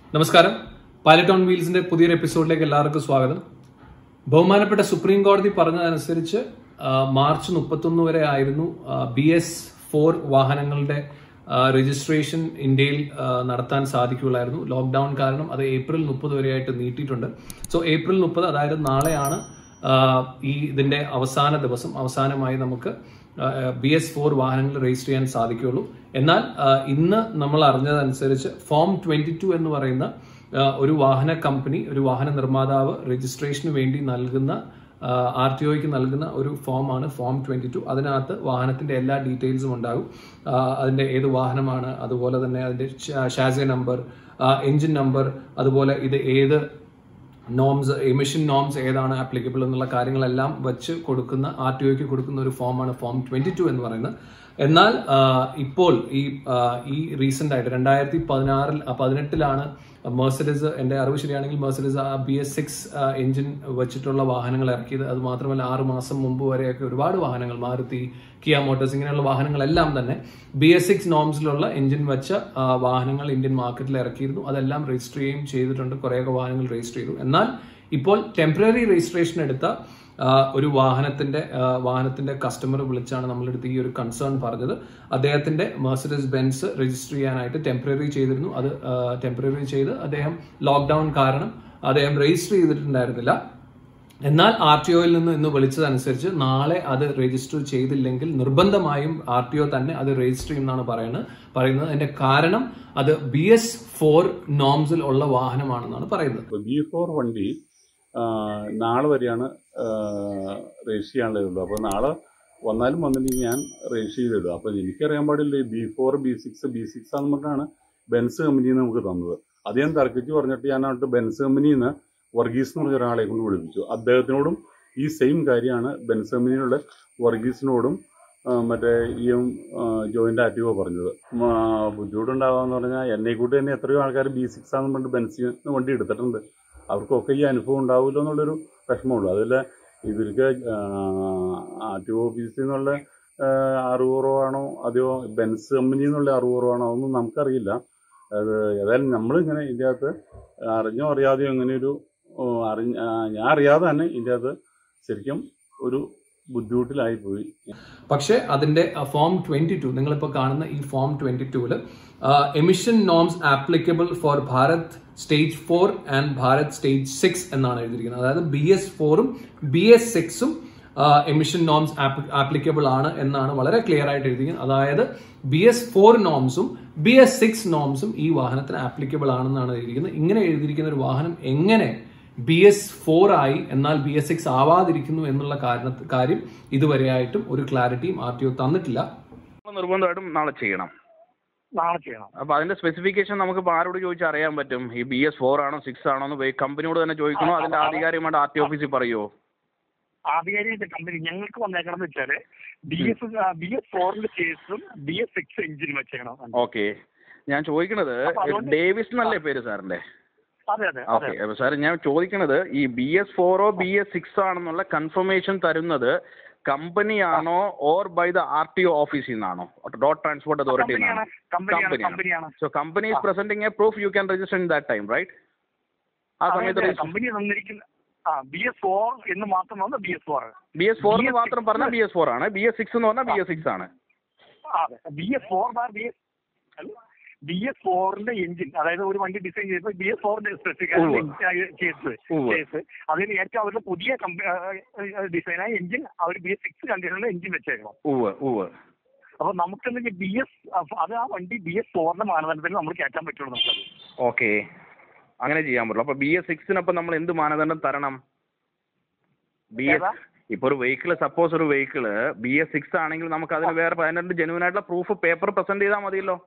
നമസ്കാരം pilot on വീൽസിന്റെ പുതിയൊരു എപ്പിസോഡിലേക്ക് എല്ലാവർക്കും സ്വാഗതം ബഹുമാനപ്പെട്ട സുപ്രീം കോടതി പറഞ്ഞതനുസരിച്ച് ആ, മാർച്ച് മുപ്പത്തൊന്ന് വരെ ആയിരുന്നു ബി എസ് ഫോർ വാഹനങ്ങളുടെ ആ, രജിസ്ട്രേഷൻ ഇന്ത്യയിൽ ആ, നടത്താൻ സാധിക്കുകയുള്ളായിരുന്നു ലോക്ക്ഡൌൺ കാരണം അത് ഏപ്രിൽ മുപ്പത് വരെയായിട്ട് നീട്ടിയിട്ടുണ്ട് സോ ഏപ്രിൽ മുപ്പത് അതായത് നാളെയാണ് ആ, ഈ ഇതിന്റെ അവസാന ദിവസം അവസാനമായി നമുക്ക് ബി എസ് ഫോർ വാഹനങ്ങൾ രജിസ്റ്റർ ചെയ്യാൻ സാധിക്കുകയുള്ളൂ എന്നാൽ ആ, ഇന്ന് നമ്മൾ അറിഞ്ഞതനുസരിച്ച് ഫോം ട്വന്റി ടു എന്ന് പറയുന്ന ആ, ഒരു വാഹന കമ്പനി ഒരു വാഹന നിർമ്മാതാവ് രജിസ്ട്രേഷന് വേണ്ടി നൽകുന്ന ആർ ടി ഒക്ക് നൽകുന്ന ഒരു ഫോമാണ് ഫോം ട്വന്റി ടു അതിനകത്ത് വാഹനത്തിന്റെ എല്ലാ ഡീറ്റെയിൽസും ഉണ്ടാകും ആ, അതിന്റെ ഏത് വാഹനമാണ് അതുപോലെ തന്നെ അതിന്റെ ഷാസിയ നമ്പർ എഞ്ചിൻ നമ്പർ അതുപോലെ ഇത് ഏത് നോംസ് എമിഷൻ നോംസ് ഏതാണ് ആപ്ലിക്കബിൾ എന്നുള്ള കാര്യങ്ങളെല്ലാം വെച്ച് കൊടുക്കുന്ന ആർ ടി ഒക്ക് കൊടുക്കുന്ന ഒരു ഫോമാണ് ഫോം ട്വന്റി ടു എന്ന് പറയുന്നത് എന്നാൽ ആ, ഇപ്പോൾ ഈ ആ, ഈ റീസെന്റ് ആയിട്ട് രണ്ടായിരത്തി പതിനാറിൽ പതിനെട്ടിലാണ് മെർസഡസ് എന്റെ അറിവ് ശരിയാണെങ്കിൽ മെർസഡസ് ആ ബി എസ് സിക്സ് എഞ്ചിൻ വെച്ചിട്ടുള്ള വാഹനങ്ങൾ ഇറക്കിയത് അത് മാത്രമല്ല ആറ് മാസം മുമ്പ് വരെയൊക്കെ ഒരുപാട് വാഹനങ്ങൾ മാരുതി കിയ മോട്ടോഴ്സ് ഇങ്ങനെയുള്ള വാഹനങ്ങളെല്ലാം തന്നെ ബി എസ് സിക്സ് നോംസിലുള്ള എഞ്ചിൻ വെച്ച ആ, വാഹനങ്ങൾ ഇന്ത്യൻ മാർക്കറ്റിൽ ഇറക്കിയിരുന്നു അതെല്ലാം രജിസ്റ്റർ ചെയ്യുകയും ചെയ്തിട്ടുണ്ട് കുറേയൊക്കെ വാഹനങ്ങൾ രജിസ്റ്റർ ചെയ്തു എന്നാൽ ഇപ്പോൾ ടെമ്പററി രജിസ്ട്രേഷൻ എടുത്ത ആ, ഒരു വാഹനത്തിന്റെ ആ, വാഹനത്തിന്റെ കസ്റ്റമർ വിളിച്ചാണ് നമ്മളെടുത്ത് ഈ ഒരു കൺസേൺ പറഞ്ഞത് അദ്ദേഹത്തിന്റെ മെർസഡസ് ബെൻസ് രജിസ്റ്റർ ചെയ്യാനായിട്ട് ടെമ്പററി ചെയ്തിരുന്നു അത് ടെമ്പററി ചെയ്ത് അദ്ദേഹം ലോക്ക്ഡൌൺ കാരണം അദ്ദേഹം രജിസ്റ്റർ ചെയ്തിട്ടുണ്ടായിരുന്നില്ല എന്നാൽ ആർ ടി ഒയിൽ നിന്ന് ഇന്ന് വിളിച്ചതനുസരിച്ച് നാളെ അത് രജിസ്റ്റർ ചെയ്തില്ലെങ്കിൽ നിർബന്ധമായും ആർ ടി ഒ തന്നെ അത് രജിസ്റ്റർ ചെയ്യുമെന്നാണ് പറയുന്നത് പറയുന്നത് അതിന്റെ കാരണം അത് ബി എസ് ഫോർ നോംസിൽ ഉള്ള വാഹനമാണെന്നാണ് പറയുന്നത് ഇപ്പോൾ ബി ഫോർ വണ്ടി ആ, നാളെ വരെയാണ് രജിസ്റ്റർ ചെയ്യാനുള്ളതുള്ളൂ അപ്പോൾ നാളെ വന്നാലും വന്നില്ലെങ്കിൽ ഞാൻ രജിസ്റ്റർ ചെയ്തിടും അപ്പോൾ എനിക്കറിയാൻ പാടില്ല B four B six B six ആണെന്ന് പറഞ്ഞാണ് ബെൻസ് കമ്പനിയിൽ നിന്ന് നമുക്ക് തന്നത് അത് ഞാൻ തർക്കിച്ച് പറഞ്ഞിട്ട് ഞാൻ അങ്ങോട്ട് ബെൻസ് കമ്പനിയിൽ നിന്ന് വർഗീസ് എന്ന് പറഞ്ഞ ഒരാളെ കൊണ്ട് വിളിപ്പിച്ചു അദ്ദേഹത്തിനോടും ഈ സെയിം കാര്യമാണ് ബെൻസ് കമ്പനിയിലുള്ള വർഗീസിനോടും ആ, മറ്റേ ഈ ജോയിന്റ് ആക്റ്റീവോ പറഞ്ഞത് ഉം, ആ, ബുദ്ധിമുട്ടുണ്ടാവാന്ന് പറഞ്ഞാൽ എന്നെ കൂട്ടി തന്നെ എത്രയോ ആൾക്കാർ ബി സിക്സ് ആണെന്ന് പറഞ്ഞിട്ട് ബെൻസിൽ വണ്ടി എടുത്തിട്ടുണ്ട് അവർക്കൊക്കെ ഈ അനുഭവം ഉണ്ടാവില്ല എന്നുള്ളൊരു വിഷമമുള്ളൂ അതിൽ ഇവർക്ക് ആർ ടി ഓഫീസിൽ നിന്നുള്ള ആ, അറിവ് ആണോ അതെയോ ബെൻസ് കമ്പനിയിൽ നിന്നുള്ള അറിവ് ആണോ അതൊന്നും നമുക്കറിയില്ല അത് ഏതായാലും നമ്മളിങ്ങനെ ഇതിൻ്റെ അകത്ത് അറിഞ്ഞോ അറിയാതെയോ ഇങ്ങനെയൊരു ഓ, അറിഞ്ഞ ആ, ഞാൻ അറിയാതെ തന്നെ ഇതിൻ്റെ അകത്ത് ശരിക്കും ഒരു ബുദ്ധിമുട്ടിലായി പോയി പക്ഷേ അതിന്റെ ഫോം ട്വന്റി ടു നിങ്ങളിപ്പോൾ കാണുന്ന ഈ ഫോം ട്വന്റി ടൂല് emission norms applicable for Bharat stage four and Bharat stage six എന്നാണ് എഴുതിയിരിക്കുന്നത് അതായത് ബി എസ് ഫോറും ബി എസ് സിക്സും എമിഷൻ നോംസ് ആപ്ലിക്കബിൾ ആണ് എന്നാണ് വളരെ ക്ലിയർ ആയിട്ട് എഴുതിയിരിക്കുന്നത് അതായത് ബി എസ് ഫോർ നോംസും ബി എസ് സിക്സ് നോംസും ഈ വാഹനത്തിന് ആപ്ലിക്കബിൾ ആണെന്നാണ് എഴുതിയിരിക്കുന്നത് ഇങ്ങനെ എഴുതിയിരിക്കുന്ന ഒരു വാഹനം എങ്ങനെ ബി എസ് ഫോർ ആയി എന്നാൽ ബി എസ് സിക്സ് ആവാതിരിക്കുന്നു എന്നുള്ള കാരണ കാര്യം ഇതുവരെയായിട്ടും ഒരു ക്ലാരിറ്റിയും ആർ ടി ഒ തന്നിട്ടില്ല നമ്മൾ നിർബന്ധമായിട്ടും നാളെ ചെയ്യണം നാളെ ചെയ്യണം അപ്പൊ അതിന്റെ സ്പെസിഫിക്കേഷൻ നമുക്ക് ഇപ്പൊ ആരോട് ചോദിച്ചാൽ അറിയാൻ പറ്റും ഈ ബി എസ് ഫോർ ആണോ സിക്സ് ആണോ എന്ന് കമ്പനിയോട് തന്നെ ചോദിക്കണോ അതിന്റെ ആധികാരികമായിട്ട് ആർ ടി ഓഫീസിൽ പറയുമോ ആധികാരിക കമ്പനി ഞങ്ങൾക്ക് വന്നേക്കണം എന്ന് വെച്ചാല് ബി എസ് ബി എസ് ഫോറിന്റെ കേസും ബി എസ് സിക്സ് എഞ്ചിൻ വെച്ചേക്കണം ഓക്കെ ഞാൻ ചോദിക്കണത് അപ്പൊ അതുകൊണ്ട് ഡേവിസ് എന്നല്ലേ പേര് സാറിന്റെ അതെ അതെ ഓക്കെ അതെ അപ്പൊ സാർ ഞാൻ ചോദിക്കണത് ഈ ബി എസ് ഫോറോ ബി എസ് സിക്സ് ആണെന്നുള്ള കൺഫർമേഷൻ തരുന്നത് കമ്പനിയാണോ or by the R T O ഓഫീസിൽ നിന്നാണോ റോഡ് ട്രാൻസ്പോർട്ട് അതോറിറ്റി കമ്പനിയാണ് കമ്പനിയാണ് കമ്പനിയാണ് so company is presenting a proof you can register in that time right ആ സമയത്ത് register- കമ്പനി തന്നിരിക്കുന്ന ആ ബി എസ് ഫോർ എന്ന് മാത്രം വന്ന B S four B S four എന്ന് BS6 മാത്രം പറഞ്ഞാൽ ബി എസ് ഫോർ ആണ് ബി എസ് സിക്സ് എന്ന് പറഞ്ഞാൽ ബി എസ് സിക്സ് ആണ് അതെ B S four bar B S B S ഫോറിന്റെ എഞ്ചിൻ അതായത് ഒരു വണ്ടി ഡിസൈൻ ചെയ്തപ്പോൾ ബി എസ് ഫോറിന്റെ സ്പെസിഫിക്കേഷൻ കേസ് ഉവ്വ്. കേസ് അതിന് ഏറ്റവും അവരുടെ പുതിയ ഡിസൈനായ എഞ്ചിൻ അവർ ബി എസ് സിക്സ് കണ്ടീഷനിലെ എഞ്ചിൻ വെച്ചേക്കണം ഉവ്വ് ഉവ്വ് അപ്പൊ നമുക്ക് ബി എസ് അത് ആ വണ്ടി ബി എസ് ഫോറിന്റെ മാനദണ്ഡത്തിൽ നമ്മൾ കയറ്റാൻ പറ്റുള്ളൂ നമുക്കത് ഓക്കെ അങ്ങനെ ചെയ്യാൻ പറ്റുള്ളൂ അപ്പൊ ബി എസ് സിക്സിനപ്പം നമ്മൾ എന്ത് മാനദണ്ഡം തരണം ബി ഏതാ? എസ് ഇപ്പൊ ഒരു വെഹിക്കിൾ സപ്പോസ് ഒരു വെഹിക്കിൾ ബി എസ് സിക്സ് ആണെങ്കിൽ നമുക്ക് അതിന് വേറെ പതിനെട്ട് ജെനുവൻ ആയിട്ടുള്ള പ്രൂഫ് പേപ്പർ പ്രസന്റ് ചെയ്താൽ മതിയല്ലോ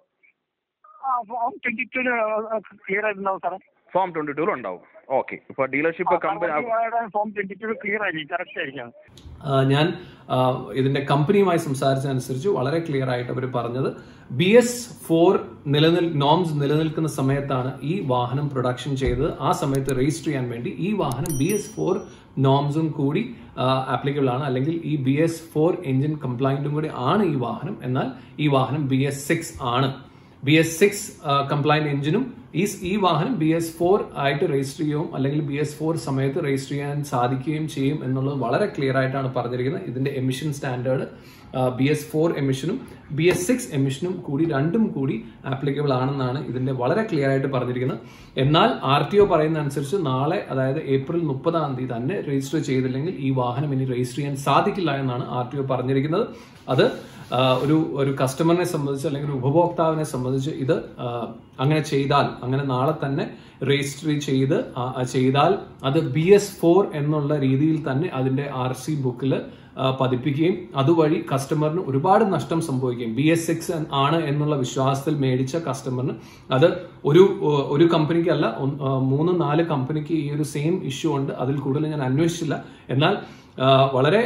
ട്വന്റി ടു ക്ലിയർ ആയിട്ടുണ്ടാവും സാറേ ഫോം ട്വന്റി ടൂലും ഉണ്ടാവും ഓക്കെ ഇപ്പൊ dealership company form twenty two clear ആയിരിക്കും കറക്റ്റ് ആയിരിക്കും ആ, ഞാൻ ആ, ഇതിന്റെ കമ്പനിയുമായി സംസാരിച്ചതനുസരിച്ച് വളരെ ക്ലിയർ ആയിട്ട് അവർ പറഞ്ഞത് ബി എസ് ഫോർ നിലനിൽ നോംസ് നിലനിൽക്കുന്ന സമയത്താണ് ഈ വാഹനം പ്രൊഡക്ഷൻ ചെയ്തത് ആ സമയത്ത് രജിസ്റ്റർ ചെയ്യാൻ വേണ്ടി ഈ വാഹനം ബി എസ് ഫോർ നോംസും കൂടി ആപ്ലിക്കബിൾ ആണ് അല്ലെങ്കിൽ ഈ ബി എസ് ഫോർ എഞ്ചിൻ കംപ്ലൈന്റും കൂടി ആണ് ഈ വാഹനം എന്നാൽ ഈ വാഹനം ബി എസ് സിക്സ് ആണ് ബി എസ് സിക്സ് കംപ്ലൈന്റ് എഞ്ചിനും ഈ ഈ വാഹനം ബി എസ് ഫോർ ആയിട്ട് രജിസ്റ്റർ ചെയ്യുകയും അല്ലെങ്കിൽ ബി എസ് ഫോർ സമയത്ത് രജിസ്റ്റർ ചെയ്യാൻ സാധിക്കുകയും ചെയ്യും എന്നുള്ളത് വളരെ ക്ലിയർ ആയിട്ടാണ് പറഞ്ഞിരിക്കുന്നത് ഇതിന്റെ emission standard B S four എമിഷനും ബി എസ് സിക്സ് എമിഷനും കൂടി രണ്ടും കൂടി ആപ്ലിക്കബിൾ ആണെന്നാണ് ഇതിന്റെ വളരെ ക്ലിയർ ആയിട്ട് പറഞ്ഞിരിക്കുന്നത് എന്നാൽ ആർ ടി ഒ പറയുന്ന അനുസരിച്ച് നാളെ അതായത് ഏപ്രിൽ മുപ്പതാം തീയതി തന്നെ രജിസ്റ്റർ ചെയ്തില്ലെങ്കിൽ ഈ വാഹനം ഇനി രജിസ്റ്റർ ചെയ്യാൻ സാധിക്കില്ല എന്നാണ് ആർ ടി ഒ പറഞ്ഞിരിക്കുന്നത് അത് ആ, ഒരു ഒരു കസ്റ്റമറിനെ സംബന്ധിച്ച് അല്ലെങ്കിൽ ഒരു ഉപഭോക്താവിനെ സംബന്ധിച്ച് ഇത് ആ, അങ്ങനെ ചെയ്താൽ അങ്ങനെ നാളെ തന്നെ രജിസ്റ്റർ ചെയ്ത് ആ, ആ, ചെയ്താൽ അത് ബി എസ് ഫോർ എന്നുള്ള രീതിയിൽ തന്നെ അതിന്റെ ആർ സി ബുക്കിൽ പതിപ്പിക്കുകയും അതുവഴി കസ്റ്റമറിന് ഒരുപാട് നഷ്ടം സംഭവിക്കുകയും ബി എസ് സിക്സ് ആണ് എന്നുള്ള വിശ്വാസത്തിൽ മേടിച്ച കസ്റ്റമറിന് അത് ഒരു ഒരു കമ്പനിക്കല്ല ഒന്ന്, ആ, മൂന്ന് നാല് കമ്പനിക്ക് ഈ ഒരു സെയിം ഇഷ്യൂ ഉണ്ട് അതിൽ കൂടുതൽ ഞാൻ അന്വേഷിച്ചില്ല എന്നാൽ ആ, വളരെ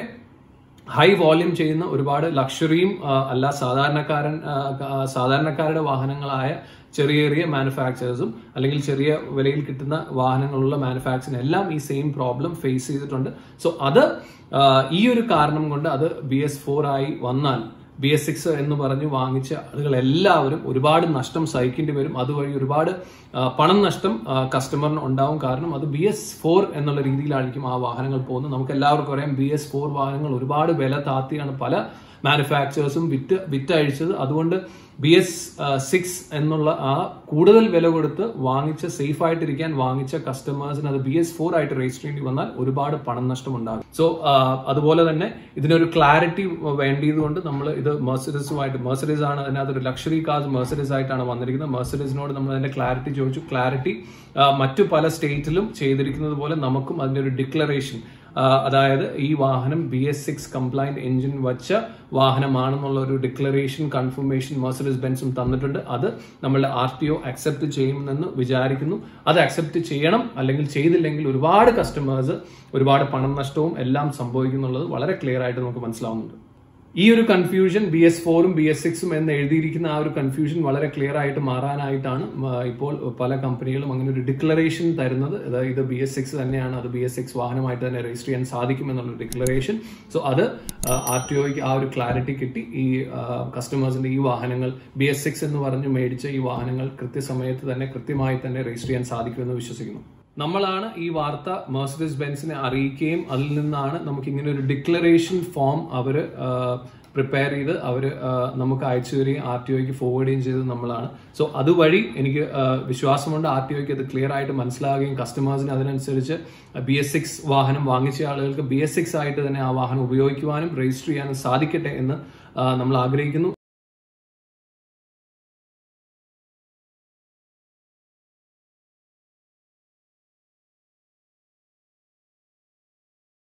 ഹൈ വോള്യൂം ചെയ്യുന്ന ഒരുപാട് ലക്ഷറിയും ആ, അല്ല സാധാരണക്കാരൻ ആ, ആ, സാധാരണക്കാരുടെ വാഹനങ്ങളായ ചെറിയ ചെറിയ മാനുഫാക്ചറേഴ്സും അല്ലെങ്കിൽ ചെറിയ വിലയിൽ കിട്ടുന്ന വാഹനങ്ങളുള്ള മാനുഫാക്ചറിന് എല്ലാം ഈ സെയിം പ്രോബ്ലം ഫേസ് ചെയ്തിട്ടുണ്ട് സോ അത് ആ, ഈ ഒരു കാരണം കൊണ്ട് അത് ബി എസ് ഫോർ ആയി വന്നാൽ ബി എസ് സിക്സ് എന്ന് പറഞ്ഞ് വാങ്ങിച്ച ആളുകൾ എല്ലാവരും ഒരുപാട് നഷ്ടം സഹിക്കേണ്ടി വരും അതുവഴി ഒരുപാട് ആ, പണം നഷ്ടം ആ, കസ്റ്റമറിന് ഉണ്ടാവും കാരണം അത് ബി എസ് ഫോർ എന്നുള്ള രീതിയിലായിരിക്കും ആ വാഹനങ്ങൾ പോകുന്നത് നമുക്ക് എല്ലാവർക്കും അറിയാം ബി എസ് ഫോർ വാഹനങ്ങൾ ഒരുപാട് വില താത്തിയാണ് പല മാനുഫാക്ചേഴ്സും വിറ്റ് വിറ്റഴിച്ചത് അതുകൊണ്ട് ബി എസ് സിക്സ് എന്നുള്ള ആ കൂടുതൽ വില കൊടുത്ത് വാങ്ങിച്ച സേഫ് ആയിട്ടിരിക്കാൻ വാങ്ങിച്ച കസ്റ്റമേഴ്സിന് അത് ബി എസ് ഫോർ ആയിട്ട് രജിസ്റ്റർ ചെയ്യേണ്ടി വന്നാൽ ഒരുപാട് പണം നഷ്ടം ഉണ്ടാകും സോ അതുപോലെ തന്നെ ഇതിനൊരു ക്ലാരിറ്റി വേണ്ടിയതുകൊണ്ട് നമ്മൾ ഇത് മെർസഡീസുമായിട്ട് മെർസഡീസ് ആണ് അതിനകത്ത് ഒരു ലക്ഷറി കാർസ് മെർസഡീസ് ആയിട്ടാണ് വന്നിരിക്കുന്നത് മെർസഡീസിനോട് നമ്മൾ അതിന്റെ ക്ലാരിറ്റി ചോദിച്ചു ക്ലാരിറ്റി മറ്റു പല സ്റ്റേറ്റിലും ചെയ്തിരിക്കുന്നത് പോലെ നമുക്കും അതിന്റെ ഒരു ഡിക്ലറേഷൻ അതായത് ഈ വാഹനം B S six compliant engine വച്ച വാഹനമാണെന്നുള്ള ഒരു ഡിക്ലറേഷൻ കൺഫർമേഷൻ മെർസഡീസ് ബെൻസും തന്നിട്ടുണ്ട് അത് നമ്മളുടെ ആർ ടി ഒ അക്സെപ്റ്റ് ചെയ്യുമെന്ന് വിചാരിക്കുന്നു അത് അക്സെപ്റ്റ് ചെയ്യണം അല്ലെങ്കിൽ ചെയ്തില്ലെങ്കിൽ ഒരുപാട് കസ്റ്റമേഴ്സ് ഒരുപാട് പണം നഷ്ടവും എല്ലാം സംഭവിക്കുന്നുള്ളത് വളരെ ക്ലിയർ ആയിട്ട് നമുക്ക് മനസ്സിലാവുന്നുണ്ട് ഈ ഒരു കൺഫ്യൂഷൻ ബി എസ് ഫോറും ബി എസ് സിക്സും എന്ന് എഴുതിയിരിക്കുന്ന ആ ഒരു കൺഫ്യൂഷൻ വളരെ ക്ലിയർ ആയിട്ട് മാറാനായിട്ടാണ് ആ, ഇപ്പോൾ പല കമ്പനികളും അങ്ങനെ ഒരു ഡിക്ലറേഷൻ തരുന്നത് അതായത് ഇത് ബി എസ് സിക്സ് തന്നെയാണ് അത് ബി എസ് സിക്സ് വാഹനമായിട്ട് തന്നെ രജിസ്റ്റർ ചെയ്യാൻ സാധിക്കും എന്നുള്ള ഡിക്ലറേഷൻ സോ അത് ആർ ടി ഒക്ക് ആ ഒരു ക്ലാരിറ്റി കിട്ടി ഈ കസ്റ്റമേഴ്സിന്റെ ഈ വാഹനങ്ങൾ ബി എസ് സിക്സ് എന്ന് പറഞ്ഞ് മേടിച്ച ഈ വാഹനങ്ങൾ കൃത്യസമയത്ത് തന്നെ കൃത്യമായി തന്നെ രജിസ്റ്റർ ചെയ്യാൻ സാധിക്കുമെന്ന് വിശ്വസിക്കുന്നു നമ്മളാണ് ഈ വാർത്ത മെർസഡീസ് ബെൻസിനെ അറിയിക്കുകയും അതിൽ നിന്നാണ് നമുക്ക് ഇങ്ങനെ ഒരു ഡിക്ലറേഷൻ ഫോം അവർ പ്രിപ്പയർ ചെയ്ത് അവർ നമുക്ക് അയച്ചു തരികയും ആർ ടി ഒക്ക് ഫോർവേഡ് ചെയ്യുകയും ചെയ്തത് നമ്മളാണ് സോ അതുവഴി എനിക്ക് ആ, വിശ്വാസമുണ്ട് ആർ ടി ഒക്ക് അത് ക്ലിയർ ആയിട്ട് മനസ്സിലാകുകയും കസ്റ്റമേഴ്സിന് അതിനനുസരിച്ച് ബി എസ് സിക്സ് വാഹനം വാങ്ങിച്ച ആളുകൾക്ക് ബി എസ് സിക്സ് ആയിട്ട് തന്നെ ആ വാഹനം ഉപയോഗിക്കുവാനും രജിസ്റ്റർ ചെയ്യാനും സാധിക്കട്ടെ എന്ന് ആ, നമ്മൾ ആഗ്രഹിക്കുന്നു